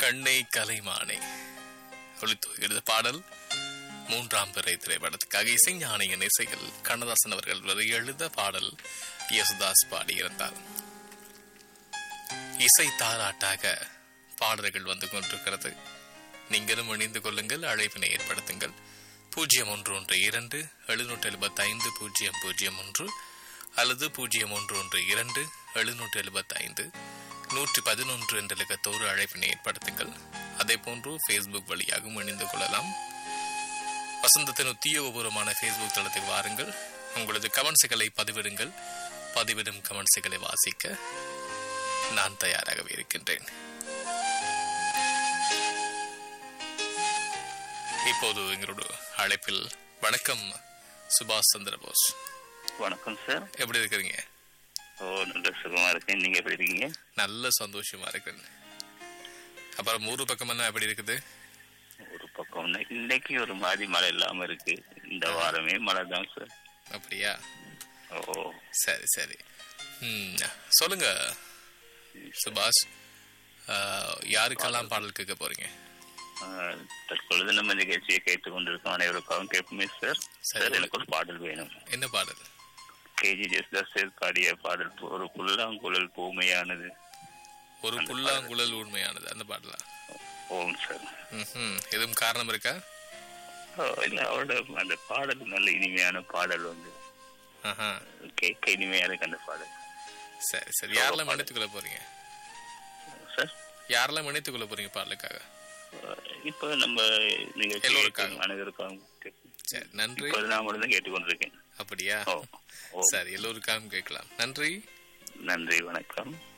கண்ணை கலைமானே ஒளித்துவகிறது பாடல் மூன்றாம் பிறை திரைப்படத்துக்காக இசைஞானியின் இசையில் கண்ணதாசன் அவர்கள் வரை எழுத பாடல் யேசுதாஸ் பாடியிருந்தார் இசை தாராட்டாக பாடல்கள் வந்து கொண்டிருக்கிறது நீங்களும் இணைந்து கொள்ளுங்கள் அழைப்பினை ஏற்படுத்துங்கள் பூஜ்ஜியம் ஒன்று ஒன்று இரண்டு எழுநூற்றி எழுபத்தி ஐந்து பூஜ்ஜியம் பூஜ்ஜியம் ஒன்று அல்லது பூஜ்ஜியம் ஒன்று ஒன்று இரண்டு எழுநூற்றி எழுபத்தி ஐந்து நூற்றி பதினொன்று என்ற இலக்கத்தோடு அழைப்பினை ஏற்படுத்துங்கள் அதே போன்று ஃபேஸ்புக் வழியாகவும் இணைந்து கொள்ளலாம் வசந்தத்தின் உத்தியோகபூர்வமான ஃபேஸ்புக் தளத்துக்கு வாருங்கள் உங்களது கமெண்ட்ஸுகளை பதிவிடுங்கள் பதிவிடும் கமெண்ட்ஸுகளை வாசிக்க நான் தயாராகவே இருக்கின்றேன் இப்போது எங்களோட அழைப்பில் வணக்கம் சுபாஷ் சந்திரபோஸ் வணக்கம் சார் எப்படி இருக்கிறீங்க ஓ நல்ல சுகமா இருக்கேன் நீங்க எப்படி இருக்கீங்க நல்ல சந்தோஷமா இருக்கிறேன் அப்புறம் ஊரு பக்கம் என்ன எப்படி இருக்குது ஒரு பக்கம் இன்னை- இன்னைக்கு ஒரு மாதிரி மழை இல்லாம இருக்கு இந்த வாரமே மழை தான் சார் அப்படியா ஓ சரி சரி ம், சொல்லுங்க சுபாஷ் ஆ, யாருக்கெல்லாம் பாடல் கேட்க போறீங்க ஆஹ், தற்பொழுது நம்ம நிகழ்ச்சியை கேட்டுக் கொண்டிருக்கோம் அனைவருக்காகவும் கேட்போமே சார் சரி. சார் எனக்கு ஒரு பாடல் வேணும் என்ன பாடல் கேஜி ஜெஸ்தாஸ் சார் பாடிய பாடல் ஒரு புல்லாங்குழல் பூமையானது ஒரு புல்லாங்குழல் உண்மையானது அந்த பாடலா ஓம் சார் ம்ஹும். எதுவும் காரணம் இருக்கா ஓ, இல்ல அவரோட அந்த பாடல் நல்ல இனிமையான பாடல் வந்து ஆஹா. கேட்க இனிமையா இருக்கு அந்த பாடல் சரி சரி யாரெல்லாம் இணைத்துக் கொள்ள போறீங்க சார் யாரெல்லாம் இணைத்துக் கொள்ள போறீங்க பாடலுக்காக இப்போ நம்ம நிகழ்ச்சி எல்லோருக்காகவும். கேட்கும் அனைவருக்காகவும் கேட்கும். சரி நன்றி இப்போது நான் மட்டும் தான் கேட்டுக்கொண்டிருக்கேன் அப்படியா ஓ ஓ சரி எல்லோருக்காகவும் கேட்கலாம் நன்றி நன்றி வணக்கம்